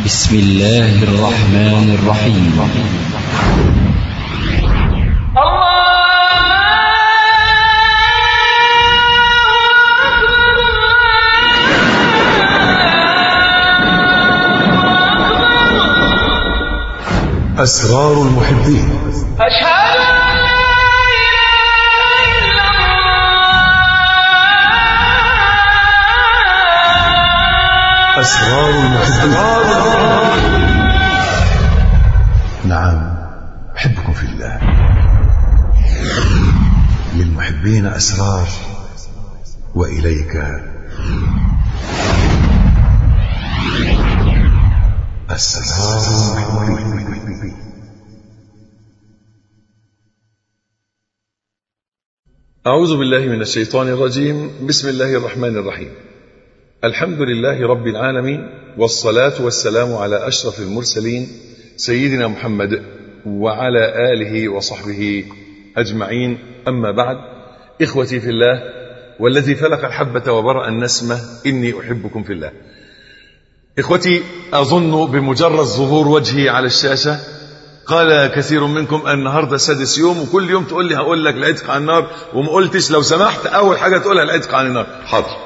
بسم الله الرحمن الرحيم أسرار المحبين أشهد أن لا إله إلا الله أسرار المحبين نعم أحبكم في الله للمحبين أسرار وإليك أسرار المحبين أعوذ بالله من الشيطان الرجيم بسم الله الرحمن الرحيم الحمد لله رب العالمين والصلاة والسلام على أشرف المرسلين سيدنا محمد وعلى آله وصحبه أجمعين أما بعد إخوتي في الله والذي فلق الحبة وبرأ النسمة إني أحبكم في الله إخوتي أظن بمجرد ظهور وجهي على الشاشة قال كثير منكم النهاردة سادس يوم وكل يوم تقول لي هقول لك العتق عن النار وما قلتش لو سمحت أول حاجة تقولها العتق عن النار حاضر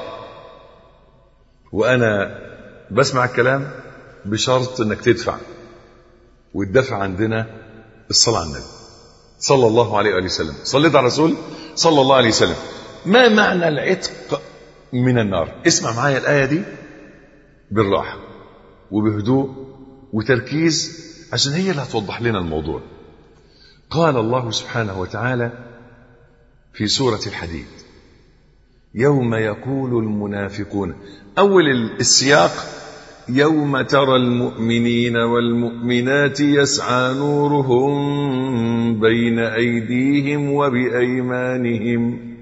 وأنا بسمع الكلام بشرط أنك تدفع والدفع عندنا الصلاة على النبي صلى الله عليه وآله وسلم صليت على الرسول صلى الله عليه وسلم ما معنى العتق من النار اسمع معايا الآية دي بالراحة وبهدوء وتركيز عشان هي اللي هتوضح لنا الموضوع قال الله سبحانه وتعالى في سورة الحديد يوم يقول المنافقون أول السياق يوم ترى المؤمنين والمؤمنات يسعى نورهم بين أيديهم وبأيمانهم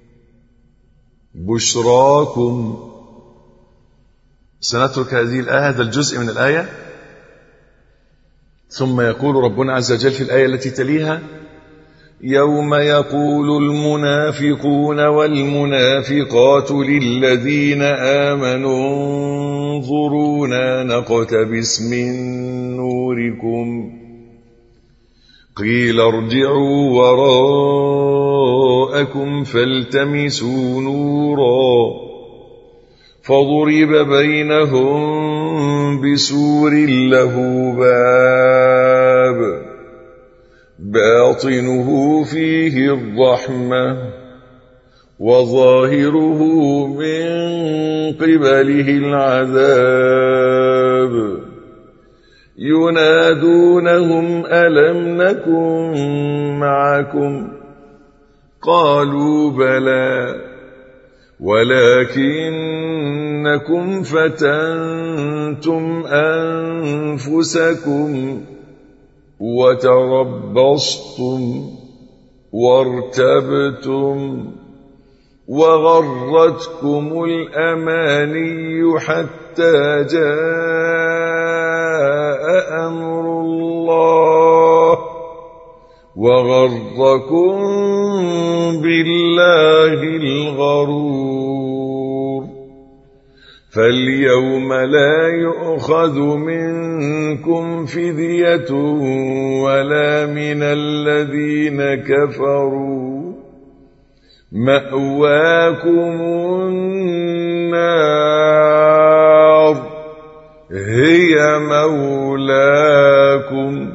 بشراكم سنترك هذه الآية هذا الجزء من الآية ثم يقول ربنا عز وجل في الآية التي تليها يوم يقول المنافقون والمنافقات للذين آمنوا انظرونا نقتبس من نوركم قيل ارجعوا وراءكم فالتمسوا نورا فضرب بينهم بسور له باب باطنه فيه الرحمة وظاهره من قبله العذاب ينادونهم ألم نكن معكم قالوا بلى ولكنكم فتنتم أنفسكم وتربصتم وارتبتم وغرتكم الأماني حتى جاء أمر الله وغركم بالله الغرور فاليوم لا يؤخذ منكم فدية ولا من الذين كفروا مأواكم النار هي مولاكم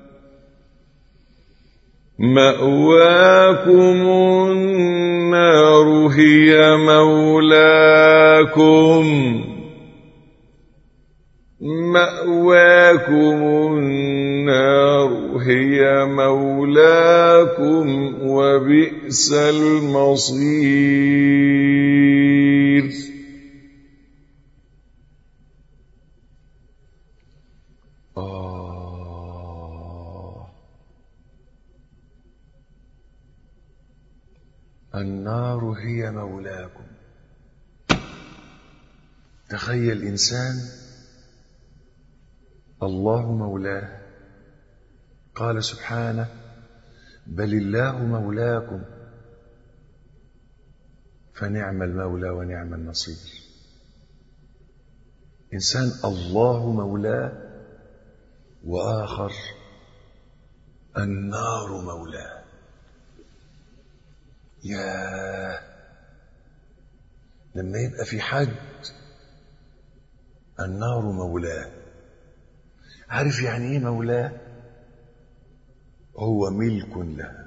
مأواكم النار هي مولاكم مأواكم النار هي مولاكم وبئس المصير آه النار هي مولاكم تخيل إنسان الله مولاه قال سبحانه بل الله مولاكم فنعم المولى ونعم النصير إنسان الله مولاه وآخر النار مولاه يا لما يبقى في حد النار مولاه عارف يعني ايه مولاه هو ملك له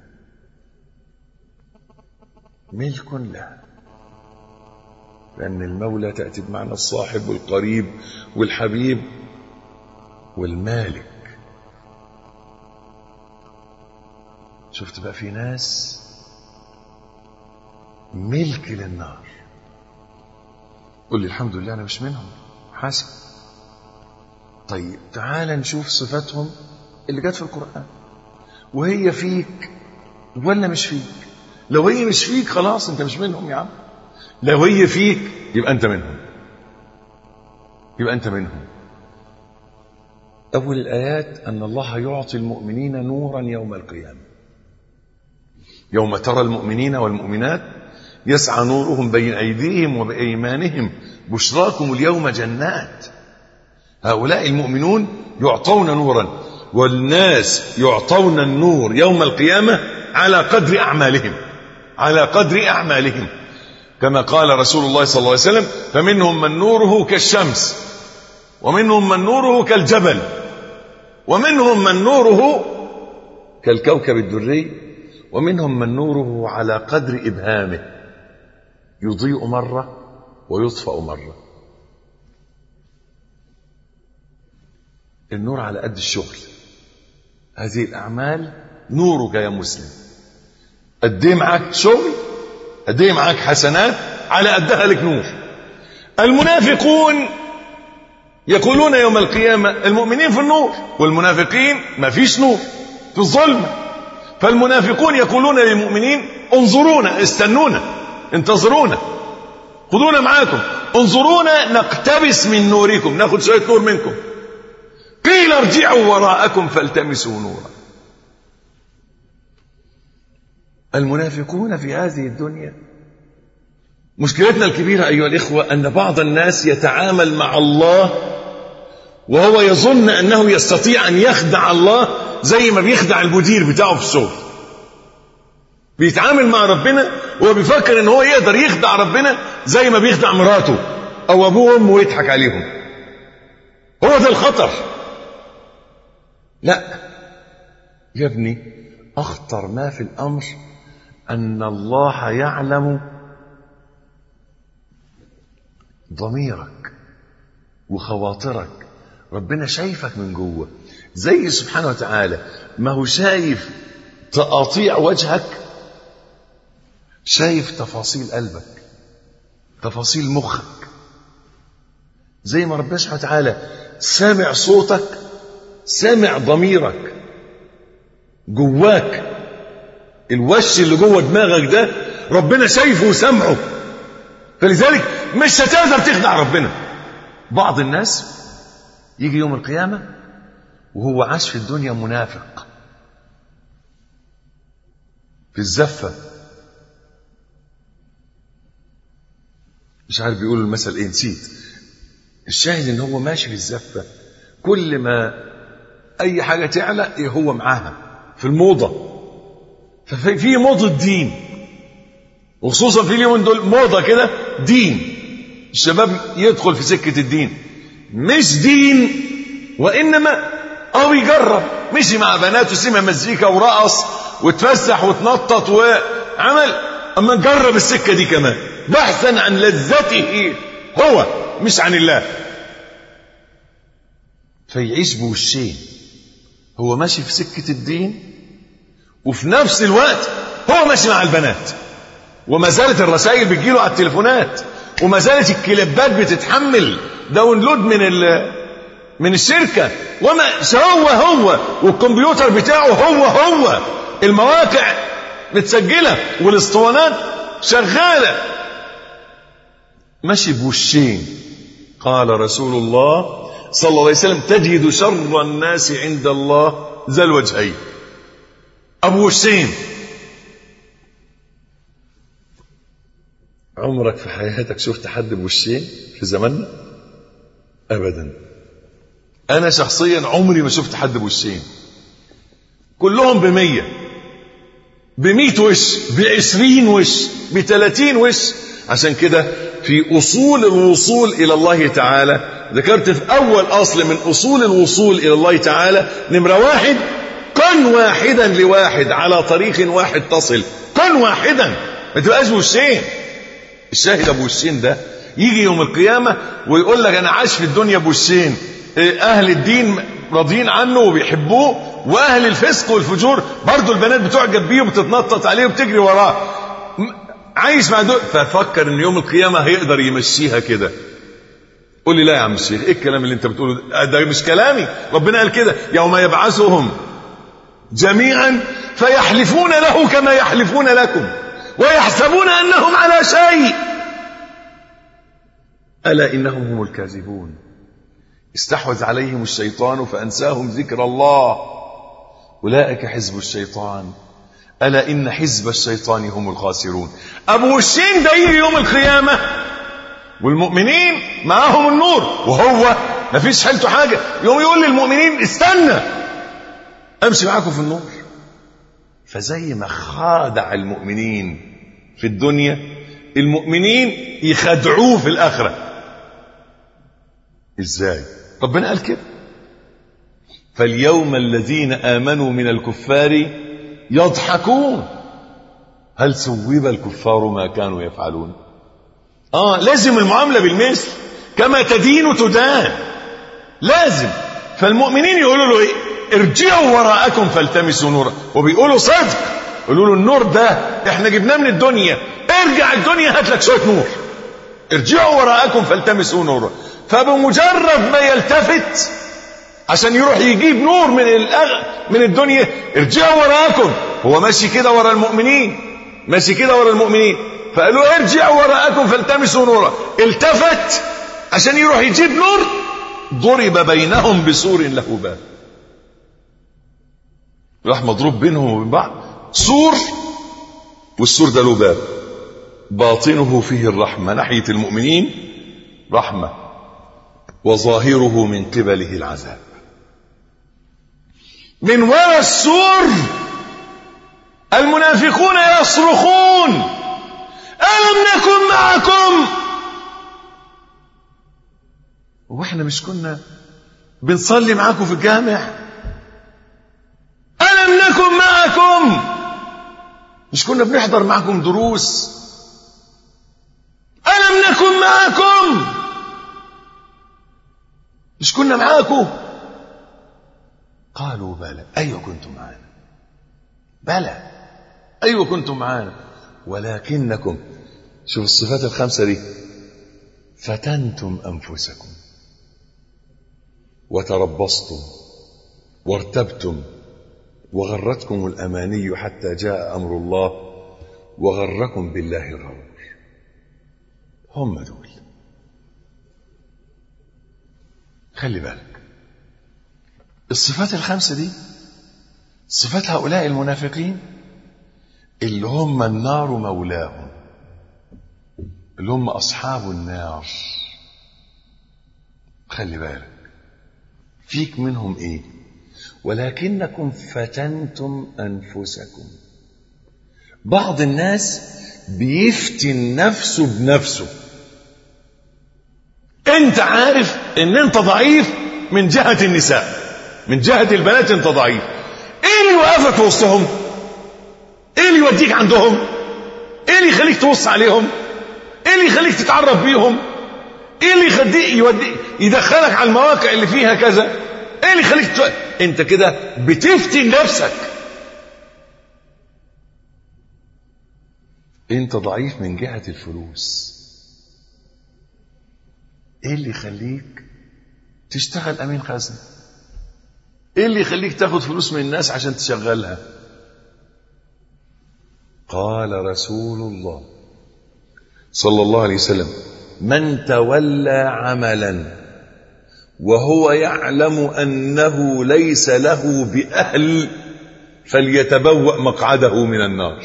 ملك له لأن المولى تأتي بمعنى الصاحب والقريب والحبيب والمالك شفت بقى في ناس ملك للنار قل لي الحمد لله أنا مش منهم حاسب طيب تعال نشوف صفاتهم اللي جت في القرآن وهي فيك ولا مش فيك لو هي مش فيك خلاص انت مش منهم يا عم لو هي فيك يبقى انت منهم يبقى انت منهم اول الايات ان الله يعطي المؤمنين نورا يوم القيامه يوم ترى المؤمنين والمؤمنات يسعى نورهم بين ايديهم وبايمانهم بشراكم اليوم جنات هؤلاء المؤمنون يعطون نورا والناس يعطون النور يوم القيامه على قدر اعمالهم على قدر اعمالهم كما قال رسول الله صلى الله عليه وسلم فمنهم من نوره كالشمس ومنهم من نوره كالجبل ومنهم من نوره كالكوكب الدري ومنهم من نوره على قدر ابهامه يضيء مره ويطفا مره النور على قد الشغل هذه الاعمال نورك يا مسلم قد ايه معاك شغل قد ايه معاك حسنات على قدها لك نور المنافقون يقولون يوم القيامة المؤمنين في النور والمنافقين ما فيش نور في الظلمة فالمنافقون يقولون للمؤمنين انظرونا استنونا انتظرونا خذونا معاكم انظرونا نقتبس من نوركم ناخد شوية نور منكم قيل ارجعوا وراءكم فالتمسوا نورا المنافقون في هذه الدنيا مشكلتنا الكبيرة أيها الإخوة أن بعض الناس يتعامل مع الله وهو يظن أنه يستطيع أن يخدع الله زي ما بيخدع المدير بتاعه في الشغل بيتعامل مع ربنا وهو بيفكر ان هو يقدر يخدع ربنا زي ما بيخدع مراته او ابوه وامه ويضحك عليهم هو ده الخطر لا يا ابني اخطر ما في الامر ان الله يعلم ضميرك وخواطرك ربنا شايفك من جوه زي سبحانه وتعالى ما هو شايف تقاطيع وجهك شايف تفاصيل قلبك تفاصيل مخك زي ما ربنا سبحانه وتعالى سامع صوتك سامع ضميرك جواك الوش اللي جوه دماغك ده ربنا شايفه وسامعه فلذلك مش هتقدر تخدع ربنا بعض الناس يجي يوم القيامة وهو عاش في الدنيا منافق في الزفة مش عارف بيقولوا المثل ايه نسيت الشاهد ان هو ماشي في الزفة كل ما اي حاجة تعلى إيه هو معاها في الموضة ففي موضة دين وخصوصا في اليومين دول موضة كده دين الشباب يدخل في سكة الدين مش دين وإنما أو يجرب مشي مع بنات وسمع مزيكا ورقص وتفسح وتنطط وعمل أما جرب السكة دي كمان بحثا عن لذته هو مش عن الله فيعيش بوشين هو ماشي في سكة الدين وفي نفس الوقت هو ماشي مع البنات وما زالت الرسائل بتجيله على التليفونات وما زالت الكليبات بتتحمل داونلود من من الشركه وما هو هو والكمبيوتر بتاعه هو هو المواقع متسجله والاسطوانات شغاله ماشي بوشين قال رسول الله صلى الله عليه وسلم تجد شر الناس عند الله ذا الوجهين ابو وشين عمرك في حياتك شفت حد بوشين في زماننا ابدا انا شخصيا عمري ما شفت حد بوشين كلهم بمية بمية وش بعشرين وش بثلاثين وش عشان كده في أصول الوصول إلى الله تعالى ذكرت في أول أصل من أصول الوصول إلى الله تعالى نمرة واحد كن واحدا لواحد على طريق واحد تصل كن واحدا ما تبقاش بوشين الشاهد أبو وشين ده يجي يوم القيامة ويقول لك أنا عاش في الدنيا بوشين أهل الدين راضيين عنه وبيحبوه واهل الفسق والفجور برضه البنات بتعجب بيه وبتتنطط عليه وبتجري وراه عايش مع دول ففكر ان يوم القيامه هيقدر يمشيها كده قول لي لا يا عم الشيخ ايه الكلام اللي انت بتقوله ده, ده مش كلامي ربنا قال كده يوم يبعثهم جميعا فيحلفون له كما يحلفون لكم ويحسبون انهم على شيء الا انهم هم الكاذبون استحوذ عليهم الشيطان فانساهم ذكر الله أولئك حزب الشيطان ألا إن حزب الشيطان هم الخاسرون أبو وشين ده يجي يوم القيامة والمؤمنين معاهم النور وهو ما فيش حالته حاجة يوم يقول للمؤمنين استنى أمشي معاكم في النور فزي ما خادع المؤمنين في الدنيا المؤمنين يخدعوه في الآخرة إزاي ربنا قال كده فاليوم الذين آمنوا من الكفار يضحكون هل سوب الكفار ما كانوا يفعلون آه لازم المعاملة بالمثل كما تدين تدان لازم فالمؤمنين يقولوا له إيه؟ ارجعوا وراءكم فالتمسوا نورا وبيقولوا صدق يقولوا له النور ده احنا جبناه من الدنيا ارجع الدنيا هات لك شويه نور ارجعوا وراءكم فالتمسوا نورا فبمجرد ما يلتفت عشان يروح يجيب نور من الأغ... من الدنيا ارجعوا وراءكم هو ماشي كده ورا المؤمنين ماشي كده ورا المؤمنين فقالوا ارجعوا وراءكم فالتمسوا نورا التفت عشان يروح يجيب نور ضرب بينهم بسور له باب راح مضروب بينهم وبين بعض سور والسور ده له باب باطنه فيه الرحمة ناحية المؤمنين رحمة وظاهره من قبله العذاب من وراء السور المنافقون يصرخون ألم نكن معكم واحنا مش كنا بنصلي معاكم في الجامع ألم نكن معكم مش كنا بنحضر معكم دروس ألم نكن معكم مش كنا معاكم قالوا بلى أيوة كنتم معانا بلى أيوة كنتم معانا ولكنكم شوف الصفات الخمسة دي فتنتم أنفسكم وتربصتم وارتبتم وغرتكم الأماني حتى جاء أمر الله وغركم بالله الغرور هم دول خلي بالك الصفات الخمسة دي صفات هؤلاء المنافقين اللي هم النار مولاهم اللي هم أصحاب النار خلي بالك فيك منهم ايه ولكنكم فتنتم انفسكم بعض الناس بيفتن نفسه بنفسه انت عارف ان انت ضعيف من جهة النساء من جهة البنات انت ضعيف ايه اللي يوقفك وسطهم ايه اللي يوديك عندهم ايه اللي يخليك تبص عليهم ايه اللي يخليك تتعرف بيهم ايه اللي يخليك يودي يدخلك على المواقع اللي فيها كذا ايه اللي يخليك تو... انت كده بتفتن نفسك انت ضعيف من جهة الفلوس ايه اللي يخليك تشتغل امين خزنة ايه اللي يخليك تاخد فلوس من الناس عشان تشغلها قال رسول الله صلى الله عليه وسلم من تولى عملا وهو يعلم انه ليس له باهل فليتبوا مقعده من النار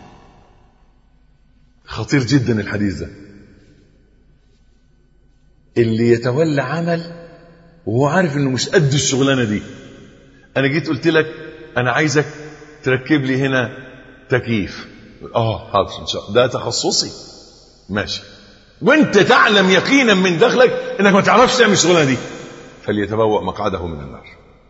خطير جدا الحديث ده اللي يتولى عمل وهو عارف انه مش قد الشغلانه دي انا جيت قلت لك انا عايزك تركب لي هنا تكييف اه حاضر ان شاء الله ده تخصصي ماشي وانت تعلم يقينا من داخلك انك ما تعرفش تعمل الشغلانه دي فليتبوأ مقعده من النار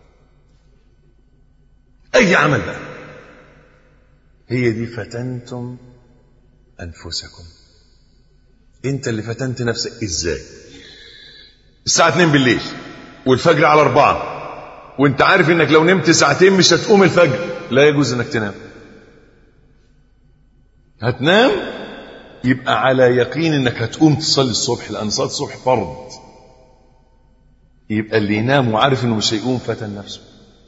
اي عمل بقى هي دي فتنتم انفسكم انت اللي فتنت نفسك ازاي الساعه 2 بالليل والفجر على أربعة وانت عارف انك لو نمت ساعتين مش هتقوم الفجر لا يجوز انك تنام هتنام يبقى على يقين انك هتقوم تصلي الصبح لان صلاه الصبح فرض يبقى اللي ينام وعارف انه مش هيقوم فتن نفسه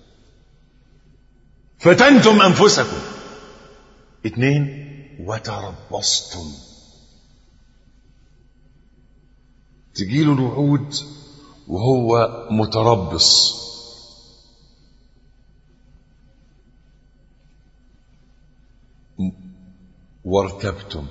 فتنتم انفسكم اتنين وتربصتم تجيله الوعود وهو متربص وارتبتم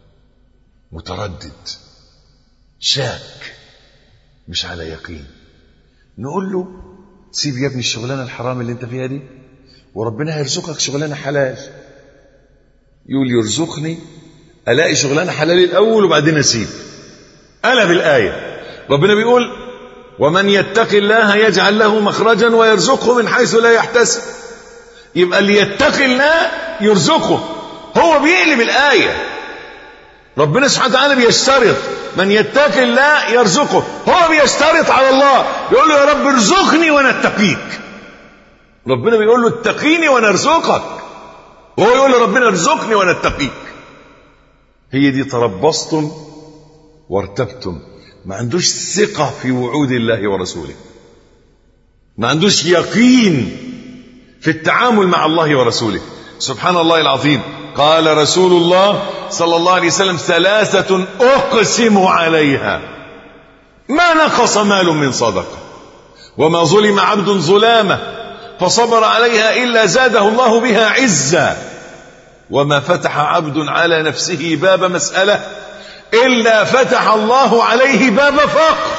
متردد شاك مش على يقين نقول له سيب يا ابني الشغلانه الحرام اللي انت فيها دي وربنا هيرزقك شغلانه حلال يقول يرزقني الاقي شغلانه حلال الاول وبعدين اسيب قلب الايه ربنا بيقول ومن يتق الله يجعل له مخرجا ويرزقه من حيث لا يحتسب يبقى اللي يتقي الله يرزقه هو بيقلب الآية ربنا سبحانه وتعالى بيشترط من يتقي الله يرزقه هو بيشترط على الله يقول له يا رب ارزقني وانا اتقيك ربنا بيقول له اتقيني وانا ارزقك وهو يقول له ربنا ارزقني وانا اتقيك هي دي تربصتم وارتبتم ما عندوش ثقة في وعود الله ورسوله ما عندوش يقين في التعامل مع الله ورسوله سبحان الله العظيم قال رسول الله صلى الله عليه وسلم ثلاثة أقسم عليها ما نقص مال من صدقة وما ظلم عبد ظلامة فصبر عليها إلا زاده الله بها عزا وما فتح عبد على نفسه باب مسألة إلا فتح الله عليه باب فقر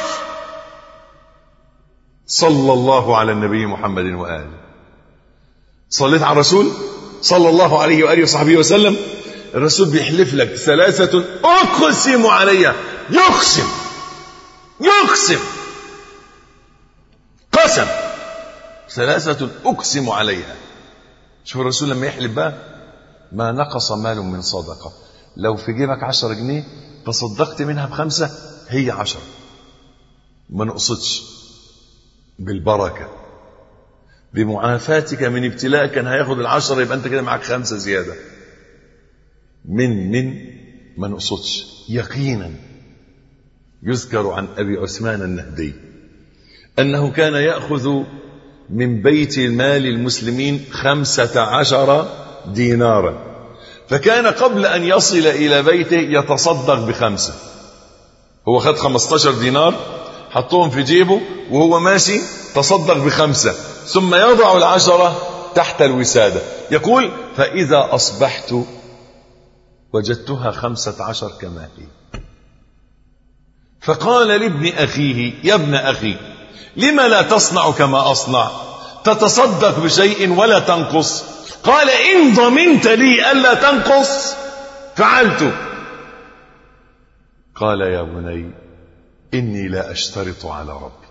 صلى الله على النبي محمد وآله صليت على الرسول صلى الله عليه وآله وصحبه وسلم الرسول بيحلف لك ثلاثة أقسم عليها يقسم يقسم قسم ثلاثة أقسم عليها شوف الرسول لما يحلف بقى ما نقص مال من صدقة لو في جيبك عشرة جنيه تصدقت منها بخمسة هي عشرة ما نقصدش بالبركة بمعافاتك من ابتلاء كان هياخد العشرة يبقى انت كده معاك خمسة زيادة من من ما نقصدش يقينا يذكر عن أبي عثمان النهدي أنه كان يأخذ من بيت المال المسلمين خمسة عشر دينارا فكان قبل أن يصل إلى بيته يتصدق بخمسة هو خد 15 دينار حطهم في جيبه وهو ماشي تصدق بخمسة ثم يضع العشرة تحت الوسادة يقول فإذا أصبحت وجدتها خمسة عشر كما هي فقال لابن أخيه يا ابن أخي لما لا تصنع كما أصنع تتصدق بشيء ولا تنقص قال إن ضمنت لي ألا تنقص فعلت قال يا بني إني لا أشترط على ربي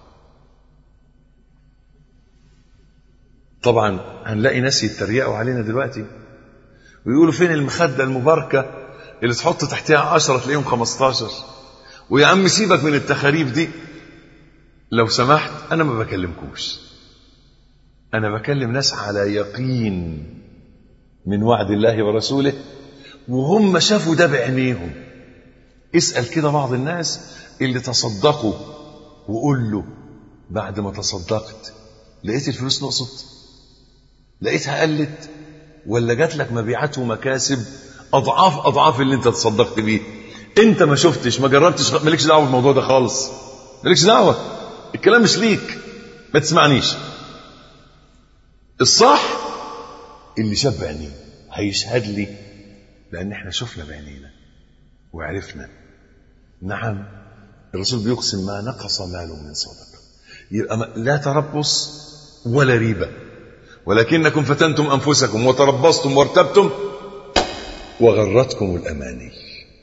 طبعا هنلاقي ناس يتريقوا علينا دلوقتي ويقولوا فين المخدة المباركة اللي تحط تحتها عشرة تلاقيهم خمستاشر ويا عم سيبك من التخاريف دي لو سمحت أنا ما بكلمكوش أنا بكلم ناس على يقين من وعد الله ورسوله وهم شافوا ده بعينيهم اسأل كده بعض الناس اللي تصدقوا وقول له بعد ما تصدقت لقيت الفلوس نقصت لقيتها قلت ولا جات لك مبيعات ومكاسب اضعاف اضعاف اللي انت تصدقت بيه انت ما شفتش ما جربتش مالكش دعوه بالموضوع ده خالص مالكش دعوه الكلام مش ليك ما تسمعنيش الصح اللي شاف بعينيه هيشهد لي لان احنا شفنا بعينينا وعرفنا نعم الرسول بيقسم ما نقص مال من صدقه يبقى ما- لا تربص ولا ريبه ولكنكم فتنتم انفسكم وتربصتم وارتبتم وغرتكم الاماني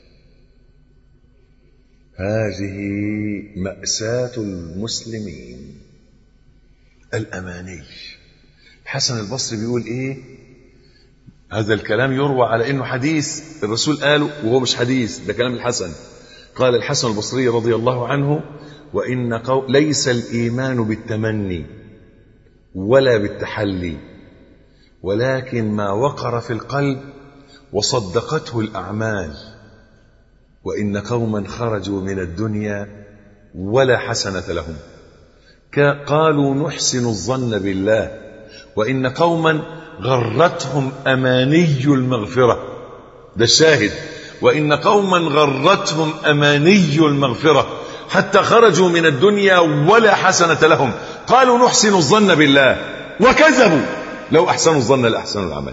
هذه ماساه المسلمين الاماني حسن البصري بيقول ايه هذا الكلام يروى على انه حديث الرسول قاله وهو مش حديث ده كلام الحسن قال الحسن البصري رضي الله عنه وان قو... ليس الايمان بالتمني ولا بالتحلي ولكن ما وقر في القلب وصدقته الاعمال وان قوما خرجوا من الدنيا ولا حسنه لهم ك- قالوا نحسن الظن بالله وان قوما غرتهم اماني المغفره ده الشاهد وان قوما غرتهم اماني المغفره حتى خرجوا من الدنيا ولا حسنه لهم قالوا نحسن الظن بالله وكذبوا لو احسنوا الظن لاحسنوا العمل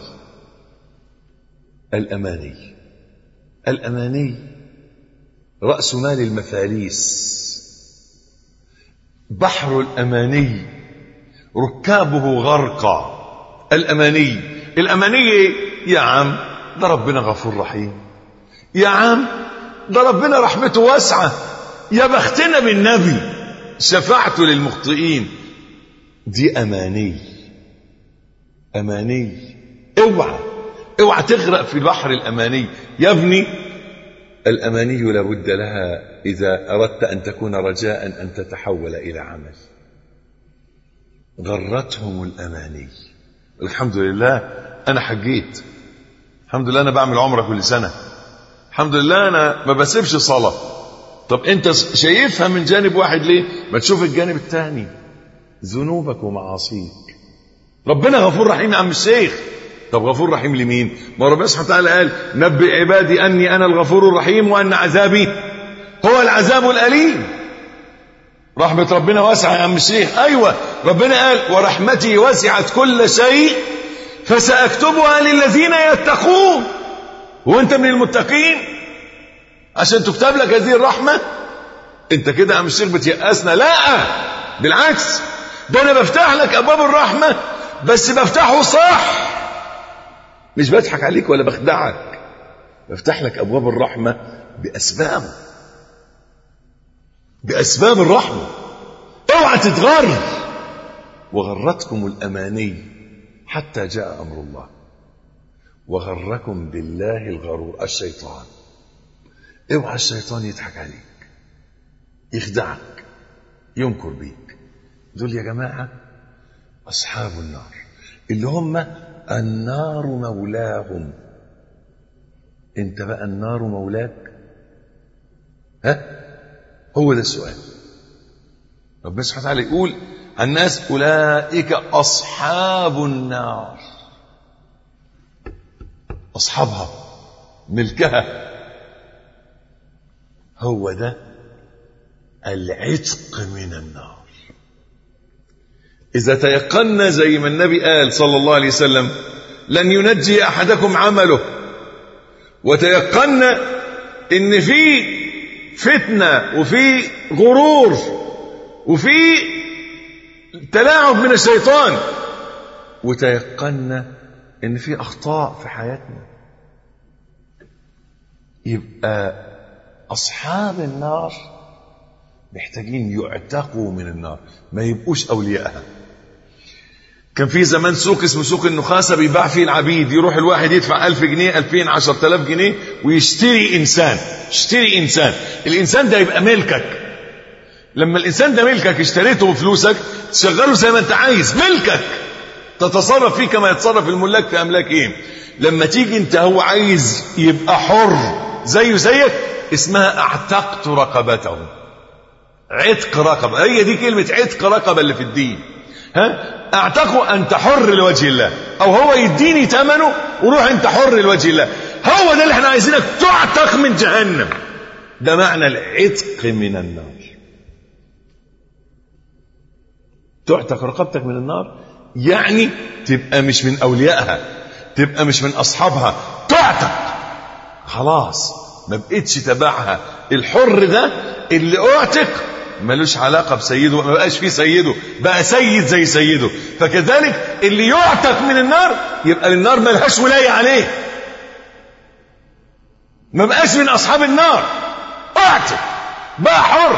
الاماني الاماني راس مال المفاليس بحر الاماني ركابه غرقا الاماني الاماني ايه يا عم ده ربنا غفور رحيم يا عم ده ربنا رحمته واسعه يا بختنا بالنبي شفاعته للمخطئين دي اماني اماني اوعى اوعى تغرق في بحر الاماني يا ابني الاماني لابد لها اذا اردت ان تكون رجاء ان تتحول الى عمل غرتهم الاماني الحمد لله انا حجيت الحمد لله انا بعمل عمره كل سنه الحمد لله انا ما بسيبش صلاه طب انت شايفها من جانب واحد ليه ما تشوف الجانب الثاني ذنوبك ومعاصيك ربنا غفور رحيم يا عم الشيخ طب غفور رحيم لمين ما ربنا سبحانه وتعالى قال نبئ عبادي اني انا الغفور الرحيم وان عذابي هو العذاب الاليم رحمة ربنا واسعة يا عم الشيخ أيوة ربنا قال ورحمتي وسعت كل شيء فسأكتبها للذين يتقون وانت من المتقين عشان تكتب لك هذه الرحمة انت كده يا عم الشيخ بتيأسنا لا بالعكس ده انا بفتح لك ابواب الرحمة بس بفتحه صح مش بضحك عليك ولا بخدعك بفتح لك ابواب الرحمة باسبابه بأسباب الرحمة اوعى تتغر وغرتكم الأماني حتى جاء أمر الله وغركم بالله الغرور الشيطان اوعى الشيطان يضحك عليك يخدعك ينكر بيك دول يا جماعة أصحاب النار اللي هم النار مولاهم انت بقى النار مولاك ها هو ده السؤال ربنا سبحانه وتعالى يقول الناس أولئك أصحاب النار أصحابها ملكها هو ده العتق من النار إذا تيقنا زي ما النبي قال صلى الله عليه وسلم لن ينجي أحدكم عمله وتيقنا إن في فتنة وفي غرور وفي تلاعب من الشيطان وتيقنا ان في اخطاء في حياتنا يبقى اصحاب النار محتاجين يعتقوا من النار ما يبقوش اوليائها كان في زمان سوق اسمه سوق النخاسة بيباع فيه العبيد يروح الواحد يدفع ألف جنيه ألفين عشر تلاف جنيه ويشتري إنسان يشتري إنسان الإنسان ده يبقى ملكك لما الإنسان ده ملكك اشتريته بفلوسك تشغله زي ما أنت عايز ملكك تتصرف فيه كما يتصرف الملاك في أملاكهم لما تيجي أنت هو عايز يبقى حر زيه زيك اسمها اعتقت رقبته عتق رقبة هي دي كلمة عتق رقبة اللي في الدين ها اعتقوا انت حر لوجه الله او هو يديني ثمنه وروح انت حر لوجه الله هو ده اللي احنا عايزينك تعتق من جهنم ده معنى العتق من النار تعتق رقبتك من النار يعني تبقى مش من اوليائها تبقى مش من اصحابها تعتق خلاص ما بقتش تبعها الحر ده اللي اعتق ملوش علاقة بسيده ما بقاش فيه سيده بقى سيد زي سيده فكذلك اللي يعتق من النار يبقى النار ملهاش ولاية عليه ما بقاش من أصحاب النار اعتق بقى حر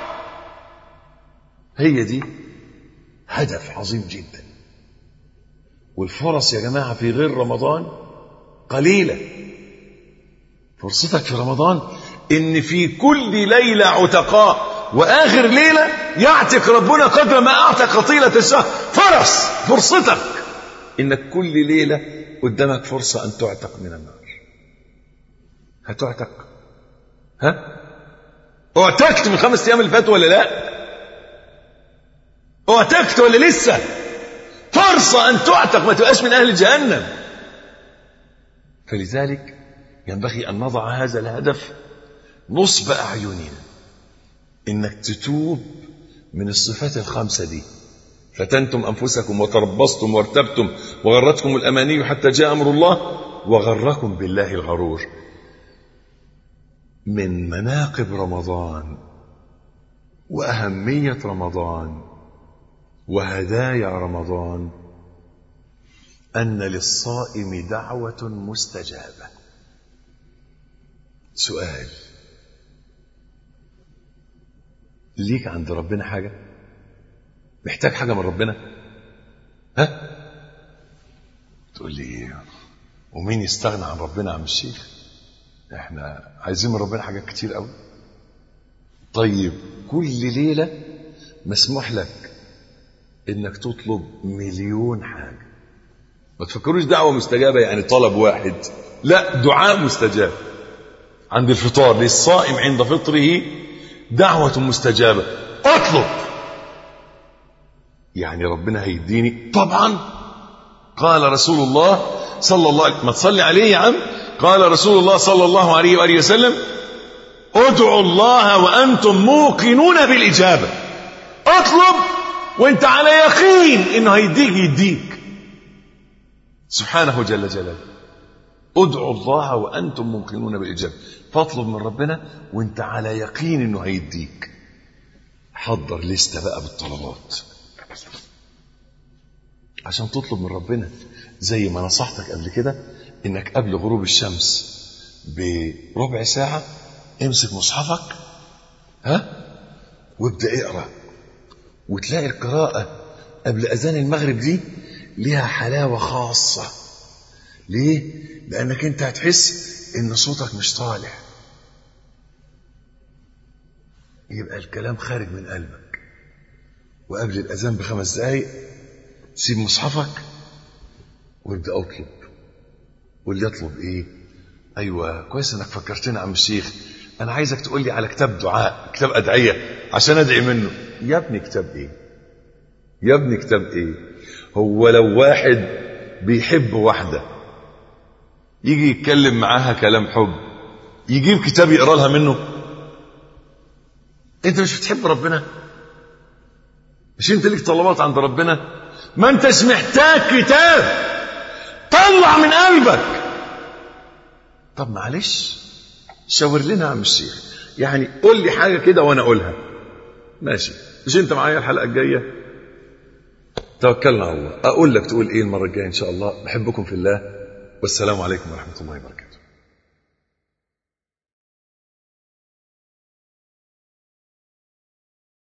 هي دي هدف عظيم جدا والفرص يا جماعة في غير رمضان قليلة فرصتك في رمضان ان في كل ليلة عتقاء واخر ليلة يعتق ربنا قدر ما اعتق طيلة الشهر فرص فرصتك انك كل ليلة قدامك فرصة ان تعتق من النار هتعتق ها اعتقت من خمس ايام اللي فاتوا ولا لا اعتقت ولا لسه فرصة ان تعتق ما تبقاش من اهل جهنم فلذلك ينبغي ان نضع هذا الهدف نصب اعيننا انك تتوب من الصفات الخمسه دي فتنتم انفسكم وتربصتم وارتبتم وغرتكم الاماني حتى جاء امر الله وغركم بالله الغرور من مناقب رمضان واهميه رمضان وهدايا رمضان ان للصائم دعوه مستجابه سؤال ليك عند ربنا حاجة محتاج حاجة من ربنا ها تقول لي ومين يستغنى عن ربنا يا عم الشيخ احنا عايزين من ربنا حاجات كتير قوي طيب كل ليلة مسموح لك انك تطلب مليون حاجة ما تفكروش دعوة مستجابة يعني طلب واحد لا دعاء مستجاب عند الفطار للصائم عند فطره دعوة مستجابة اطلب يعني ربنا هيديني طبعا قال رسول الله صلى الله عليه ما تصلي عليه يا عم قال رسول الله صلى الله عليه وآله وسلم ادعوا الله وأنتم موقنون بالإجابة اطلب وانت على يقين انه هيديك يديك سبحانه جل جلاله ادعوا الله وانتم موقنون بالاجابه فاطلب من ربنا وانت على يقين انه هيديك حضر لستة بقى بالطلبات عشان تطلب من ربنا زي ما نصحتك قبل كده انك قبل غروب الشمس بربع ساعة امسك مصحفك ها وابدأ اقرأ وتلاقي القراءة قبل أذان المغرب دي ليها حلاوة خاصة ليه؟ لأنك أنت هتحس إن صوتك مش طالع يبقى الكلام خارج من قلبك وقبل الأذان بخمس دقايق سيب مصحفك وابدأ أطلب واللي يطلب إيه؟ أيوة كويس إنك فكرتني يا عم الشيخ أنا عايزك تقول لي على كتاب دعاء كتاب أدعية عشان أدعي منه يا ابني كتاب إيه؟ يا ابني كتاب إيه؟ هو لو واحد بيحب واحدة يجي يتكلم معاها كلام حب يجيب كتاب يقرا لها منه انت مش بتحب ربنا مش انت ليك طلبات عند ربنا ما انتش محتاج كتاب طلع من قلبك طب معلش شاور لنا يا عم الشيخ يعني قول لي حاجه كده وانا اقولها ماشي مش انت معايا الحلقه الجايه توكلنا على الله اقول لك تقول ايه المره الجايه ان شاء الله بحبكم في الله والسلام عليكم ورحمه الله وبركاته